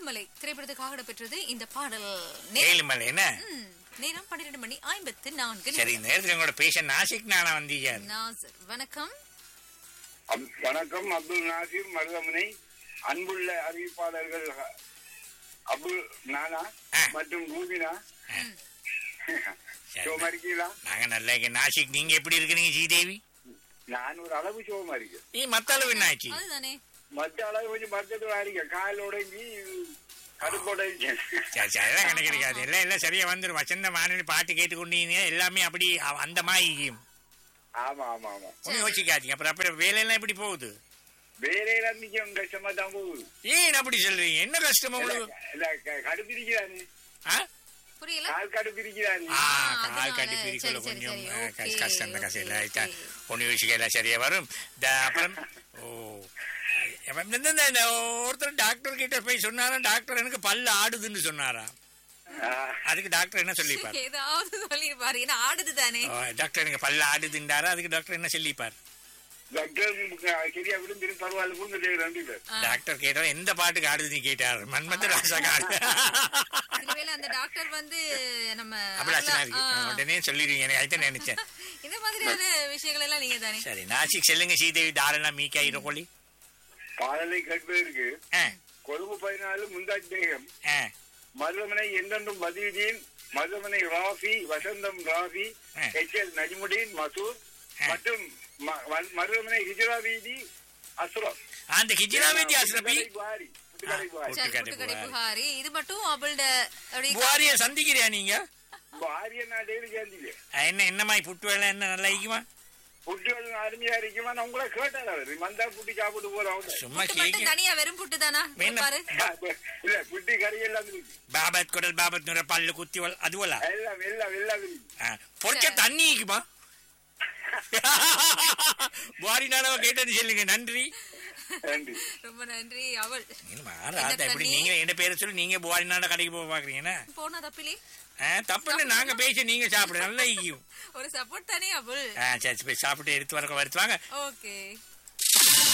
ஏழுமலை திரைப்படத்துக்காக இடம்பெற்றது இந்த பாடல் நே- ஏழுமலை என்ன ம், நேரம் பன்னிரண்டு மணி ஐம்பத்து நான்கு சரி இந்த நேரத்துல உங்களோட பேஷன் நாசிக் நானா வந்தீங்க நாசர் வணக்கம் அப்- வணக்கம் அப்துல் நாசிர் மருதமனை அன்புள்ள அறிவிப்பாளர்கள் அ- அப்துல் நானா ஆ. மற்றும் ரூபினா சரி. சோமா இருக்கீங்களா நாங்க நல்லா இருக்கேன் நாசிக் நீங்க எப்படி இருக்கிறீங்க ஸ்ரீதேவி நான் ஒரு அளவு சோமா இருக்கேன் நீ மத்த அளவு என்ன ஆச்சு அதுதானே மற்ற அளவு கொஞ்சம் பக்கத்துல இருக்கேன் கால் உடைஞ்சி கடுப்போட இருக்கேன் சரி சரி அதெல்லாம் கணக்கு இருக்காது எல்லாம் எல்லாம் சரியா வந்துடும் வசந்த வானொலி பாட்டு கேட்டுக்கொண்டீங்க எல்லாமே அப்படி அ- அந்த மாதிரி ஆமா ஆமா ஆமா ஒன்றும் யோசிக்காதீங்க அப்புறம் அப்புறம் வேலையெல்லாம் எப்படி போகுது வேற நிச்சயம் கஷ்டமா தான் போகுது ஏன் அப்படி சொல்றீங்க என்ன கஷ்டமா உங்களுக்கு இல்ல, க- கடுப்பு இருக்கிறாரு ஆ? புரியல கால் கடுப்பு இருக்கிறாரு ஆ, ஆ, கால் அதனால. கட்டி பிரிக்கல சரி, சரி, கொஞ்சம் சரி. ஆ, கஷ்ட- ஓகே, கஷ்டம் தான் கஷ்டம் இல்லை ஓகே, ஒன்று யோசிக்கலாம் சரியா வரும் இந்த அப்புறம் ஓ அப்ப இந்த- இந்த- இந்த ஒருத்தர் டாக்டர் கிட்ட போய் சொன்னாரா டாக்டர் எனக்கு பல்லு ஆடுதுன்னு சொன்னாரா ஆ, அதுக்கு டாக்டர் என்ன சொல்லிப்பார் ஏதாவது சொல்லிருப்பாரு ஏன்னா ஆடுது தானே ஓ, டாக்டர் எனக்கு பல்லு ஆடுதுன்றாரா அதுக்கு டாக்டர் என்ன சொல்லிப்பார் டாக்டர் சரியா விழுந்திரும் பரவாயில்ல புரிஞ்சு ரெண்டு பேர் டாக்டர் கேட்டார் எந்த பாட்டுக்கு ஆடுதுன்னு கேட்டார் மன்மத்த ராசா ஆடு ஒருவேளை அந்த டாக்டர் வந்து நம்ம அபிலாஷனா இருக்கு ஆ. உடனே சொல்லிடுவீங்க எனக்கு அதுதான் நினைச்சேன் இந்த மாதிரியான விஷயங்கள் எல்லாம் நீங்க தானே சரி நாசிக் செல்லுங்க ஸ்ரீதேவி தாரணா மீக்கா இரக்கொழி பாடலை கேட்பதற்கு ஆ கொழும்பு பதினாலு முந்தாஜ் பேகம் ஆ மருதமனை என்றென்றும் பதியுதீன் மருதமனை ராஃபி வசந்தம் Rafi A. H L Najmudeen Masoor A. மற்றும் ம- ம- மருதமனை ஹிஜ்ரா வீதி அஸ்ரப் அந்த ஹிஜிராவேதி அஸ்ரபி புட்டுக்கடை புகாரி புட்டுக்கடை புகாரி ஆ. சரி புட்டுக்கடை புட்டுக்கடை புகாரி. புகாரி இது மட்டும் அவளோட அப்படியே புகாரிய சந்திக்கிறியா நீங்க புகாரிய நான் டெய்லி சேர்ந்தீங்க ஆ, என்ன என்ன மாதிரி புட்டு வேலை என்ன நல்லா இருக்குமா புட்டுகள் அருமையா இருக்குமா நான் உங்களை கேட்டார் அவரு மந்தா புட்டி சாப்பிட்டு போறோம் சும்மா புட்டு மட்டும் கேக்கு தனியா வெறும் புட்டு தானா வேணா. பாரு இல்ல புட்டி கறி எல்லாம் இருக்கு பாபத் குடல் பாபத் நுர பல்லு குத்தி வல் அதுவலா எல்லாம் எல்லாம் எல்லாம் இருக்கு பொறிச்ச தண்ணி இருக்குமா புகாரி நாடகம் கேட்டது சொல்லுங்க நன்றி நன்றி ரொம்ப நன்றி அவள் என்னம்மா, ராதா, எப்படி தண்ணி? நீங்க என்ன பேரை சொல்லி நீங்க புகாரி நாட கடைக்கு போக பாக்குறீங்கன்னா போனா தப்பிலே தப்புன்னு நாங்க பேசி நீங்க சாப்பிடு நல்லா இருக்கும் ஒரு சப்போர்ட் தானே அவள் ஆ, சரி போய் சாப்பிட்டு எடுத்து வரக்க வருத்துவாங்க ஓகே